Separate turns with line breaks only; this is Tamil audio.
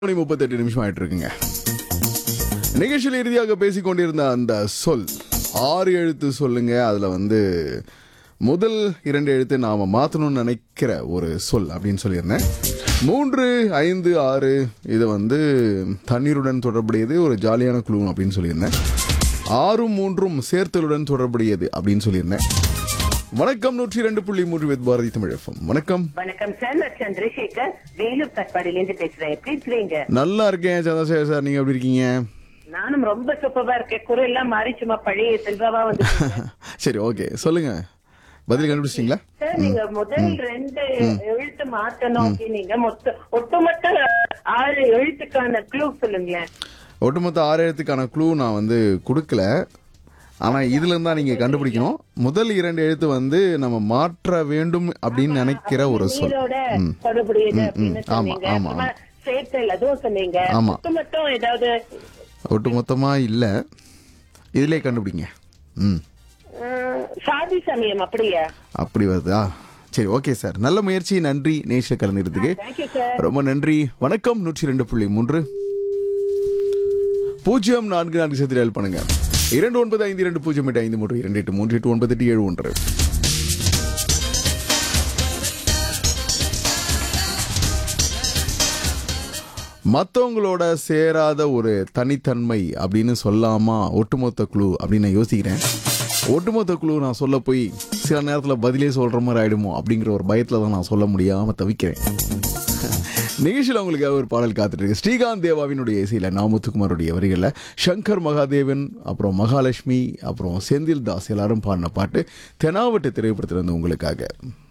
மணி முப்பத்தெட்டு நிமிஷம் ஆயிட்டு இருக்குங்க நிகழ்ச்சியில் இறுதியாக பேசிக் கொண்டிருந்த அந்த சொல் ஆறு எழுத்து சொல்லுங்க அதுல வந்து முதல் இரண்டு எழுத்து நாம மாத்தணும்னு நினைக்கிற ஒரு சொல் அப்படின்னு சொல்லியிருந்தேன் மூன்று ஐந்து ஆறு இது வந்து தண்ணீருடன் தொடர்புடையது ஒரு ஜாலியான குழு அப்படின்னு சொல்லியிருந்தேன் ஆறும் மூன்றும் சேர்த்தலுடன் தொடர்புடையது அப்படின்னு சொல்லியிருந்தேன் வணக்கம் நூற்றி ரெண்டு புள்ளி மூன்று வித் பாரதி தமிழ் FM. வணக்கம்
வணக்கம் சார் நான் சந்திரசேகர் வேலூர் கட்பாடியில இருந்து பேசுறேன் எப்படி இருக்கிறீங்க
நல்லா இருக்கேன் சந்திரசேகர் சார் நீங்க எப்படி இருக்கீங்க
நானும் ரொம்ப சூப்பரா இருக்கேன் குறை எல்லாம் மாறி சும்மா பழைய செல்வாவா வந்து
சரி ஓகே சொல்லுங்க பதில் கண்டுபிடிச்சிங்களா
சார் நீங்க முதல் ரெண்டு எழுத்து மாத்தணும் அப்படின்னீங்க மொத்த ஒட்டுமொத்த ஆறு எழுத்துக்கான க்ளூ சொல்லுங்களேன்
ஒட்டுமொத்த ஆறு எழுத்துக்கான க்ளூ நான் வந்து கொடுக்கல ஆனா இதுல இருந்தா நீங்க கண்டுபிடிக்கணும் முதல் இரண்டு எழுத்து வந்து நம்ம மாற்ற வேண்டும் அப்படின்னு நினைக்கிற ஒரு சொல்
நீரோட தொடர்புடையது
ம்,
அப்படின்னு
ம். ஆமா,
சொன்னீங்க
ஆமா,
அப்புறமா சேர்த்தல் அதுவும் சொன்னீங்க
ஆமா.
ஒட்டுமொத்தம் ஏதாவது
ஒட்டுமொத்தமா இல்ல இதுலயே கண்டுபிடிங்க ம்
ம், சாதி சமயம் அப்படியா
அப்படி வருதா சரி ஓகே சார் நல்ல முயற்சி நன்றி நேஷ கலந்துறதுக்கு
தேங்க்யூ சார்
ரொம்ப நன்றி வணக்கம் நூற்றி ரெண்டு புள்ளி மூன்று பூஜ்ஜியம் நான்கு நான்கு சதுர ஹெல்ப் பண்ணுங்க இரண்டு ஒன்பது ஐந்து இரண்டு பூஜ்ஜியம் எட்டு ஐந்து மூன்று இரண்டு எட்டு மூன்று எட்டு ஒன்பது எட்டு ஏழு ஒன்று மற்றவங்களோட சேராத ஒரு தனித்தன்மை அப்படின்னு சொல்லாமா ஒட்டுமொத்த குழு அப்படின்னு நான் யோசிக்கிறேன் ஒட்டுமொத்த குழு நான் சொல்ல போய் சில நேரத்தில் பதிலே சொல்ற மாதிரி ஆயிடுமோ அப்படிங்கிற ஒரு பயத்தில் தான் நான் சொல்ல முடியாம தவிக்கிறேன் நிகழ்ச்சியில் உங்களுக்காக ஒரு பாடல் காத்துட்டு இருக்கு ஸ்ரீகாந்த் தேவாவினுடைய இசையில் நாமுத்துக்குமாருடைய வரிகளில் சங்கர் மகாதேவன் அப்புறம் மகாலட்சுமி அப்புறம் செந்தில் தாஸ் எல்லாரும் பாடின பாட்டு தெனாவட்டு திரைப்படத்திலிருந்து உங்களுக்காக